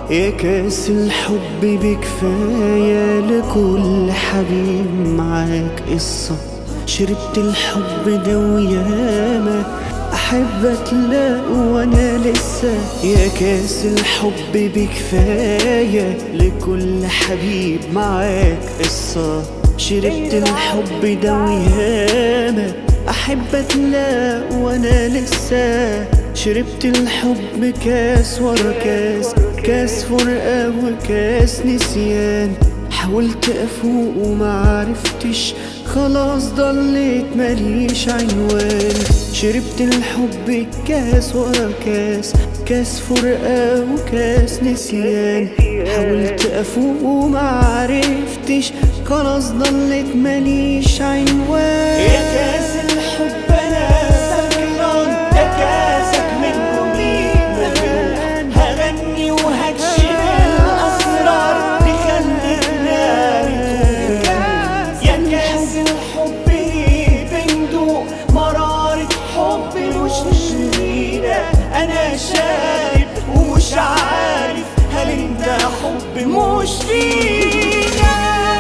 يا كاس الحب بكفاية لكل حبيب معاك قصة شربت الحب ده وياما أحب أتلاقى وأنا لسه يا كاس الحب بكفاية لكل حبيب معاك قصة شربت الحب ده وياما أحب أتلاقى وأنا لسه شربت الحب كاس ورا كاس كاس فرقة وكاس نسيان حاولت أفوق ومعرفتش خلاص ضليت ماليش عنوان شربت الحب كاس ورا كاس كاس فرقة وكاس نسيان حاولت أفوق ومعرفتش خلاص ضليت ماليش عنوان يا كاس الحب انا سكران ده كاسك منه مين مجروح هغني وهكشف الاسرار تخلينا نتوه يا كاس الحب بندوق مرارة حب مش لينا انا شايف ومش عارف هل انت حب مش لينا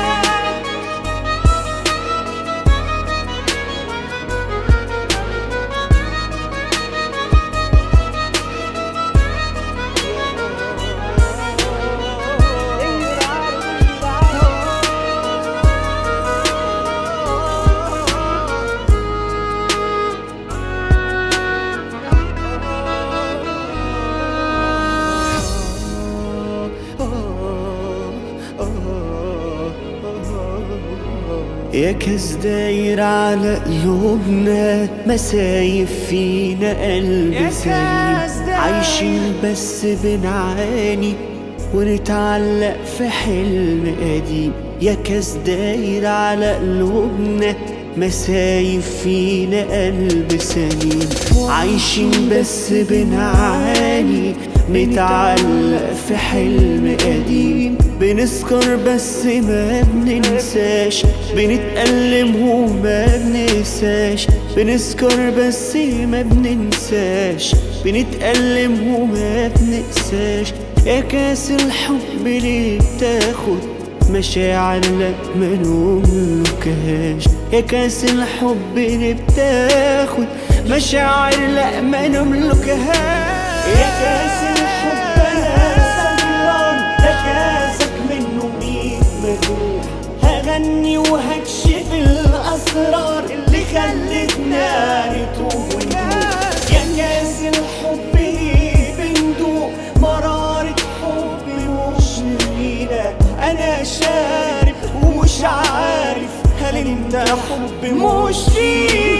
يا كاس داير على قلوبنا مسايف فينا قلب يا سليم كاس داير. عايشين بس بنعاني ونتعلق في حلم قديم يا كاس داير على قلوبنا مسايف فينا قلب سليم عايشين بس بنعاني نتعلق في حلم قديم بنسكر بس ما بننساش بنتألم وما بننساش بنسكر بس ما بننساش بنتألم وما بننساش يا كاس الحب ليه بتاخد مشاعر لا ما نملكهاش يا كاس الحب اللي بتاخد مشاعر لا ما نملكهاش يا كاس الحب انا سكران ده كاسك منه مين مجروح هغني وهكشف الاسرار اللي خلتنا نتوه ونروح يا كاس الحب بندوق مرارة حب مش لينا انا شارب ومش عارف هل انت حب مش لينا